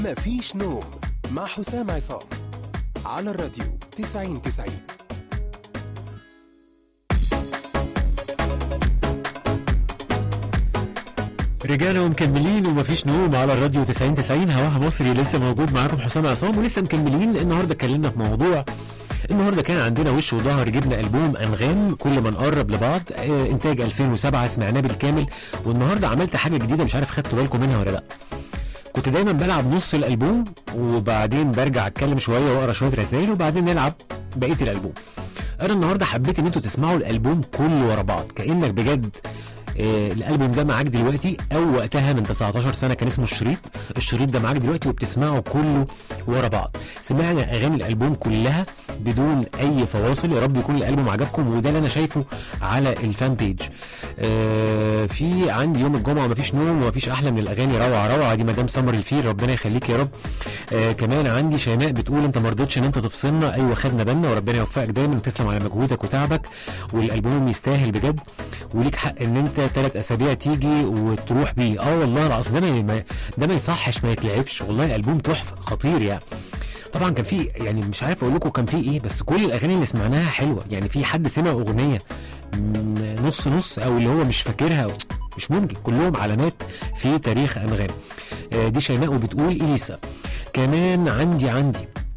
مفيش نوم مع حسام عصام على الراديو 90 90 رجاله ومكملين ومفيش نوم على الراديو 90 90 هواها مصري لسه موجود معاكم حسام عصام ولسه مكملين النهارده اتكلمنا في موضوع النهارده كان عندنا وش وظهر جبنا البوم انغام كل ما نقرب لبعض آه، انتاج 2007 سمعناه بالكامل والنهارده عملت حاجه جديده مش عارف خدتوا بالكم منها ولا لا كنت دايما بلعب نص الالبوم وبعدين برجع اتكلم شويه واقرا شويه رسائل وبعدين نلعب بقيه الالبوم انا النهارده حبيت ان انتوا تسمعوا الالبوم كله ورا بعض كانك بجد آه، الالبوم ده معاك دلوقتي او وقتها من 19 سنه كان اسمه الشريط الشريط ده معاك دلوقتي وبتسمعه كله ورا بعض سمعنا اغاني الالبوم كلها بدون اي فواصل يا رب يكون الالبوم عجبكم وده اللي انا شايفه على الفان بيج آه في عندي يوم الجمعه مفيش نوم ومفيش احلى من الاغاني روعه روعه دي مدام سمر الفيل ربنا يخليك يا رب آه كمان عندي شيماء بتقول انت ما رضيتش ان انت تفصلنا ايوه خدنا بالنا وربنا يوفقك دايما وتسلم على مجهودك وتعبك والالبوم يستاهل بجد وليك حق ان انت ثلاث اسابيع تيجي وتروح بيه اه والله العظيم ده ما ده ما يصحش ما يتلعبش والله الالبوم تحفه خطير يعني طبعا كان في يعني مش عارف اقول لكم كان في ايه بس كل الاغاني اللي سمعناها حلوه يعني في حد سمع اغنيه م- نص نص او اللي هو مش فاكرها مش ممكن كلهم علامات في تاريخ انغام آه، دي شيماء وبتقول اليسا كمان عندي عندي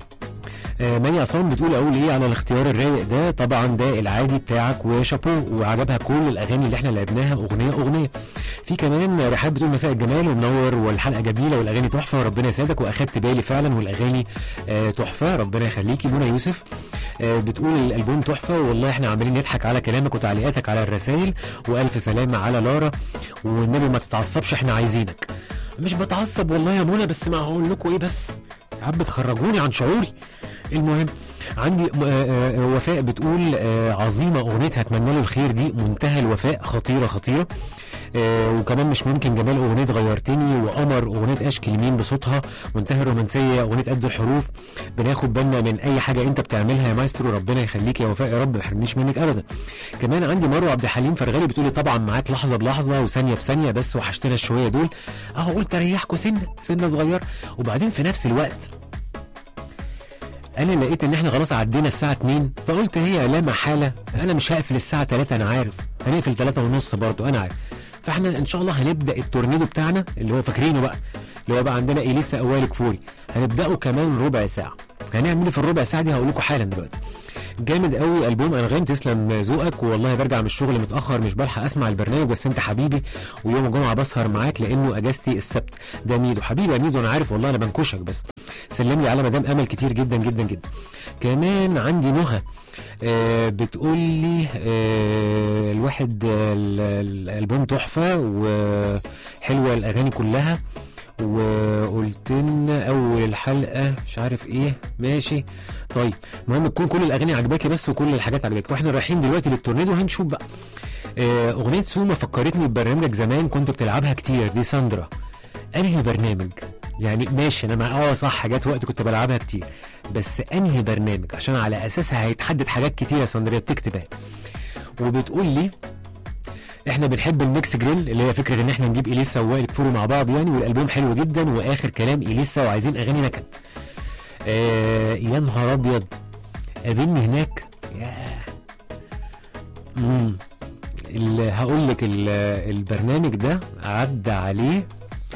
آه، مي عصام بتقول اقول ايه على الاختيار الرايق ده طبعا ده العادي بتاعك وشابو وعجبها كل الاغاني اللي احنا لعبناها اغنيه اغنيه في كمان رحاب بتقول مساء الجمال ومنور والحلقه جميله والاغاني تحفه وربنا يسعدك واخدت بالي فعلا والاغاني آه، تحفه ربنا يخليكي منى يوسف آه، بتقول الالبوم تحفه والله احنا عمالين نضحك على كلامك وتعليقاتك على الرسائل والف سلامه على لارا والنبي ما تتعصبش احنا عايزينك مش بتعصب والله يا منى بس ما هقول لكم ايه بس عم بتخرجوني عن شعوري المهم عندي آه، آه، وفاء بتقول آه، عظيمه اغنيه هتمنى له الخير دي منتهى الوفاء خطيره خطيره آه، وكمان مش ممكن جمال اغنيه غيرتني وقمر اغنيه اشكي اليمين بصوتها منتهى الرومانسيه اغنيه قد الحروف بناخد بالنا من اي حاجه انت بتعملها يا مايسترو ربنا يخليك يا وفاء يا رب ما يحرمنيش منك ابدا كمان عندي مروه عبد الحليم فرغالي بتقولي طبعا معاك لحظه بلحظه وثانيه بثانيه بس وحشتنا الشويه دول اهو قلت اريحكم سنه سنه صغيره وبعدين في نفس الوقت انا لقيت ان احنا خلاص عدينا الساعه 2 فقلت هي لا محاله انا مش هقفل الساعه 3 انا عارف هنقفل 3 ونص برضو انا عارف فاحنا ان شاء الله هنبدا التورنيدو بتاعنا اللي هو فاكرينه بقى اللي هو بقى عندنا اليسا اوالي كفوري هنبداه كمان ربع ساعه هنعمل ايه في الربع ساعه دي هقول لكم حالا دلوقتي جامد قوي البوم انغام تسلم ذوقك والله برجع من الشغل متاخر مش بلحق اسمع البرنامج بس انت حبيبي ويوم الجمعه بسهر معاك لانه اجازتي السبت ده ميدو حبيبي يا ميدو انا عارف والله انا بنكشك بس سلم لي على مدام امل كتير جدا جدا جدا كمان عندي نهى آه بتقول لي آه الواحد آه ال- ال- الالبوم تحفه وحلوه الاغاني كلها وقلت لنا اول الحلقه مش عارف ايه ماشي طيب المهم تكون كل الاغاني عجباكي بس وكل الحاجات عجباكي واحنا رايحين دلوقتي للتورنيدو هنشوف بقى آه، اغنيه سوما فكرتني ببرنامجك زمان كنت بتلعبها كتير دي ساندرا انهي برنامج يعني ماشي انا مع اه صح جت وقت كنت بلعبها كتير بس انهي برنامج عشان على اساسها هيتحدد حاجات كتير يا ساندرا بتكتبها وبتقول لي احنا بنحب الميكس جريل اللي هي فكره ان احنا نجيب اليسا ووائل كفوري مع بعض يعني والالبوم حلو جدا واخر كلام اليسا وعايزين اغاني نكد آه يا نهار ابيض قابلني هناك ياه امم ال- هقول لك ال- البرنامج ده عدى عليه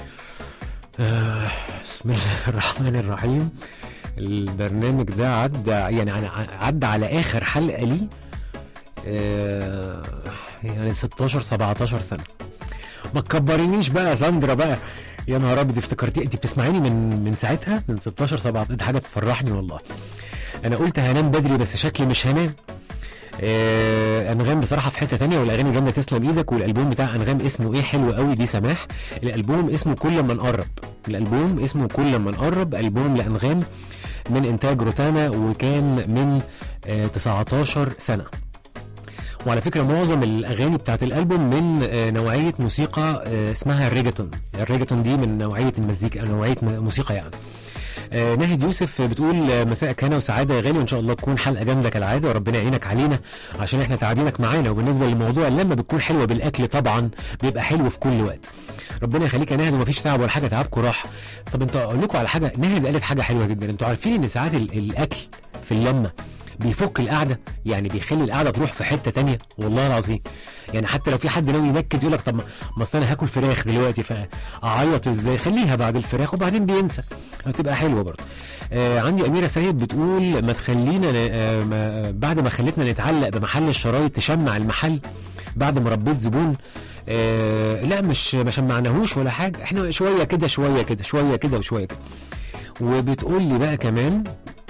آه بسم الله الرحمن الرحيم البرنامج ده عدى يعني ع- عدى على اخر حلقه ليه آه يعني 16 17 سنه ما تكبرينيش بقى يا ساندرا بقى يا نهار ابيض افتكرتي انت بتسمعيني من من ساعتها من 16 17 دي حاجه تفرحني والله انا قلت هنام بدري بس شكلي مش هنام آه انغام بصراحه في حته تانية والاغاني جامده تسلم ايدك والالبوم بتاع انغام اسمه ايه حلو قوي دي سماح الالبوم اسمه كل ما نقرب الالبوم اسمه كل ما نقرب البوم لانغام من انتاج روتانا وكان من آه 19 سنه وعلى فكره معظم الاغاني بتاعت الالبوم من آه، نوعيه موسيقى آه، اسمها الريجاتون الريجاتون دي من نوعيه المزيكا نوعيه م- موسيقى يعني آه ناهد يوسف بتقول آه، مساءك هنا وسعاده يا غالي وان شاء الله تكون حلقه جامده كالعاده وربنا يعينك علينا عشان احنا تعبينك معانا وبالنسبه للموضوع لما بتكون حلوه بالاكل طبعا بيبقى حلو في كل وقت ربنا يخليك يا ناهد ومفيش تعب ولا حاجه تعبكم راح طب انتوا اقول لكم على حاجه ناهد قالت حاجه حلوه جدا انتوا عارفين ان ساعات ال- الاكل في اللمه بيفك القعده يعني بيخلي القعده تروح في حته تانية والله العظيم يعني حتى لو في حد ناوي ينكد يقول لك طب ما ما اصل انا هاكل فراخ دلوقتي فاعيط ازاي خليها بعد الفراخ وبعدين بينسى هتبقى حلوه برضه آه عندي اميره سيد بتقول ما تخلينا ن- آه ما بعد ما خلتنا نتعلق بمحل الشرايط تشمع المحل بعد ما ربيت زبون آه لا مش ما شمعناهوش ولا حاجه احنا شويه كده شويه كده شويه كده وشويه كده وبتقول لي بقى كمان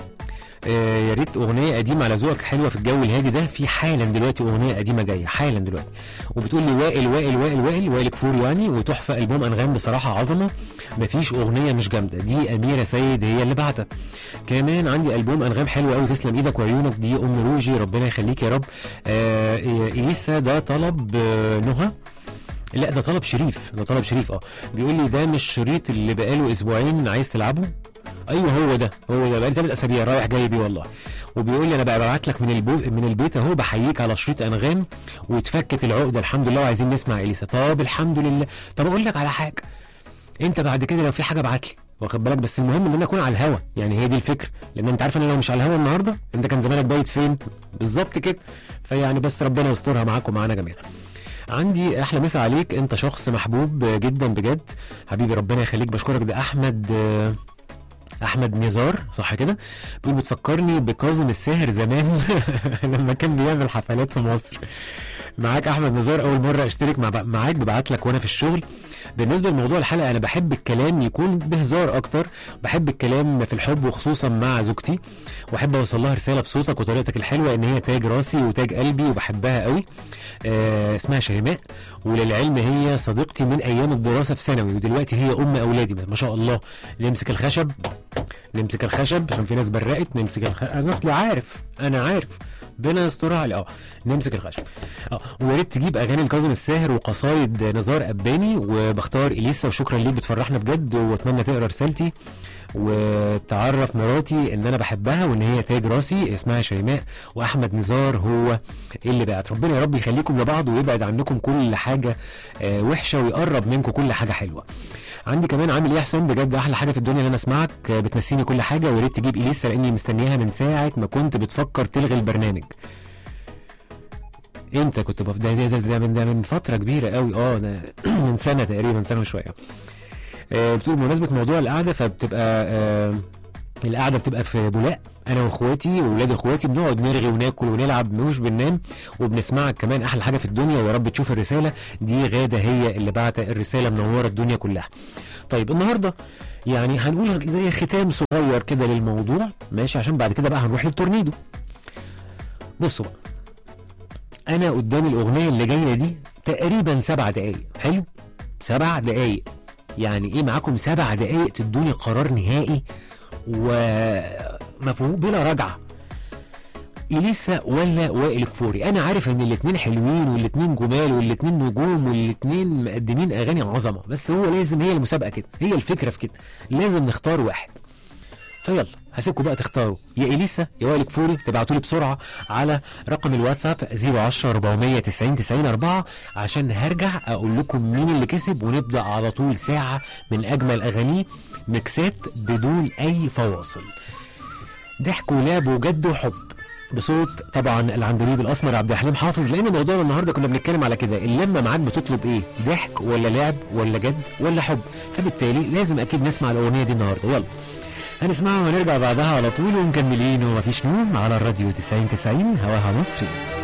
آه يا ريت اغنيه قديمه على ذوقك حلوه في الجو الهادي ده في حالا دلوقتي اغنيه قديمه جايه حالا دلوقتي وبتقول لي وائل وائل وائل وائل وائل كفور يعني وتحفه البوم انغام بصراحه عظمه مفيش اغنيه مش جامده دي اميره سيد هي اللي بعتها كمان عندي البوم انغام حلو قوي تسلم ايدك وعيونك دي ام روجي ربنا يخليك يا رب آه اليسا ده طلب آه نهى لا ده طلب شريف ده طلب شريف اه بيقول لي ده مش شريط اللي بقاله اسبوعين عايز تلعبه ايوه هو ده هو ده بقالي ثلاث اسابيع رايح جاي بيه والله وبيقول لي انا بقى ببعت لك من البو... من البيت اهو بحييك على شريط انغام واتفكت العقده الحمد لله وعايزين نسمع اليسا طب الحمد لله طب اقول لك على حاجه انت بعد كده لو في حاجه ابعت لي واخد بالك بس المهم ان انا اكون على الهوا يعني هي دي الفكره لان انت عارف ان انا لو مش على الهوا النهارده انت كان زمانك بايت فين بالظبط كده فيعني بس ربنا يسترها معاكم معانا جميعا عندي احلى مسا عليك انت شخص محبوب جدا بجد حبيبي ربنا يخليك بشكرك ده احمد آه، احمد نزار صح كده بيقول بتفكرني بكاظم الساهر زمان لما كان بيعمل حفلات في مصر معاك احمد نزار اول مره اشترك مع معاك ببعت لك وانا في الشغل بالنسبه لموضوع الحلقه انا بحب الكلام يكون بهزار اكتر بحب الكلام في الحب وخصوصا مع زوجتي واحب اوصل لها رساله بصوتك وطريقتك الحلوه ان هي تاج راسي وتاج قلبي وبحبها قوي آه اسمها شيماء وللعلم هي صديقتي من ايام الدراسه في ثانوي ودلوقتي هي ام اولادي ما شاء الله نمسك الخشب نمسك الخشب عشان في ناس برقت نمسك الخشب انا اصلي عارف انا عارف ربنا يسترها علي اه نمسك الخشب اه ويا ريت تجيب اغاني الكاظم الساهر وقصايد نزار اباني وبختار اليسا وشكرا ليك بتفرحنا بجد واتمنى تقرا رسالتي وتعرف مراتي ان انا بحبها وان هي تاج راسي اسمها شيماء واحمد نزار هو اللي بعت ربنا يا رب يخليكم لبعض ويبعد عنكم كل حاجه آه وحشه ويقرب منكم كل حاجه حلوه عندي كمان عامل ايه يا حسام بجد احلى حاجه في الدنيا ان انا اسمعك آه، بتنسيني كل حاجه ويا ريت تجيب اليسا لاني مستنياها من ساعه ما كنت بتفكر تلغي البرنامج امتى كنت بف... ده, ده, ده, ده, من, ده من فتره كبيره قوي اه ده من سنه تقريبا سنه وشويه آه بتقول بمناسبه موضوع القعده فبتبقى آه القعده بتبقى في بولاق انا واخواتي واولاد اخواتي بنقعد نرغي وناكل ونلعب مش بننام وبنسمعك كمان احلى حاجه في الدنيا ويا رب تشوف الرساله دي غاده هي اللي بعت الرساله منوره الدنيا كلها طيب النهارده يعني هنقول زي ختام صغير كده للموضوع ماشي عشان بعد كده بقى هنروح للتورنيدو بصوا بقى انا قدامي الاغنيه اللي جايه دي تقريبا سبع دقايق حلو سبع دقايق يعني ايه معاكم سبع دقايق تدوني قرار نهائي ومفهوم بلا رجعه اليسا ولا وائل كفوري انا عارف ان الاتنين حلوين والاتنين جمال والاتنين نجوم والاتنين مقدمين اغاني عظمه بس هو لازم هي المسابقه كده هي الفكره في كده لازم نختار واحد فيلا هسيبكم بقى تختاروا يا اليسا يا وائل كفوري تبعتوا لي بسرعه على رقم الواتساب 010 490 90 4 عشان هرجع اقول لكم مين اللي كسب ونبدا على طول ساعه من اجمل اغانيه ميكسات بدون اي فواصل ضحك ولعب وجد وحب بصوت طبعا العندليب الاسمر عبد الحليم حافظ لان موضوعنا النهارده كنا بنتكلم على كده اللمه معاك بتطلب ايه ضحك ولا لعب ولا جد ولا حب فبالتالي لازم اكيد نسمع الاغنيه دي النهارده يلا هنسمعها ونرجع بعدها على طول ومكملين ومفيش نوم على الراديو 90 90 هواها مصري